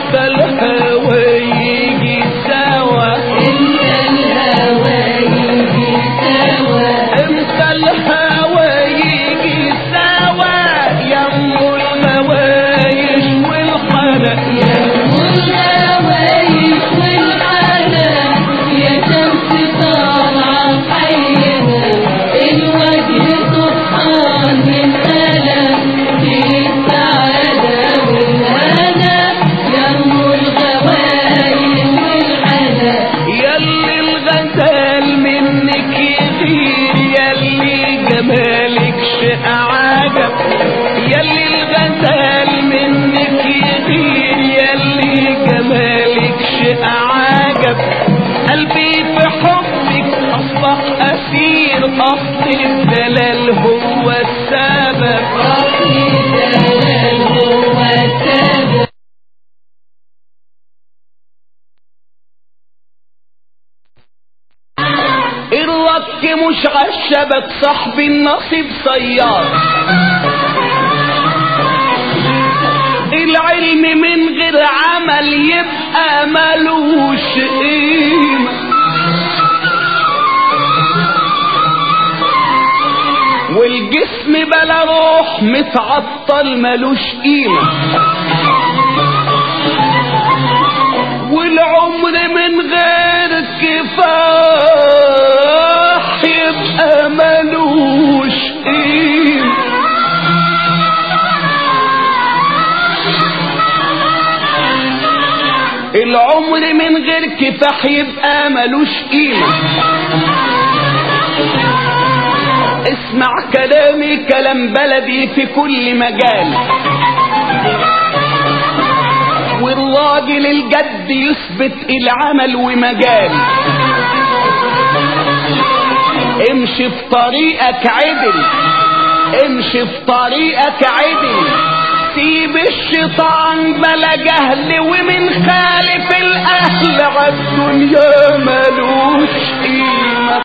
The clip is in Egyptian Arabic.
امتى الهوى يجي سوا انت الهوى يجي سوا امتى الهوى يجي سوا يم الموايش والحنق والغوايش والحنان يا شمس طالعة حينا الوجه سبحان من ألم في السعادة والهنا يم الغوايش والحنان يلي الغزال منك يغير يلي جمالك شيء عجب يلي الغزال منك يغير يلي جمالك شيء عجب قلبي في حبك اصبح اسير اصل الدلال هو السبب أصل الدلال هو السبب الرك مش عالشبك صاحب النصيب صياد العلم من غير عمل يبقى ملوش قيمة والجسم بلا روح متعطل ملوش قيمة والعمر من غير كفاح يبقى ملوش قيمة العمر من غير كفاح يبقى ملوش قيمة اسمع كلامي كلام بلدي في كل مجال والراجل الجد يثبت العمل ومجال امشي في طريقك عدل امشي في طريقك عدل سيب الشيطان بلا جهل ومن خالف الاهل عالدنيا ملوش قيمة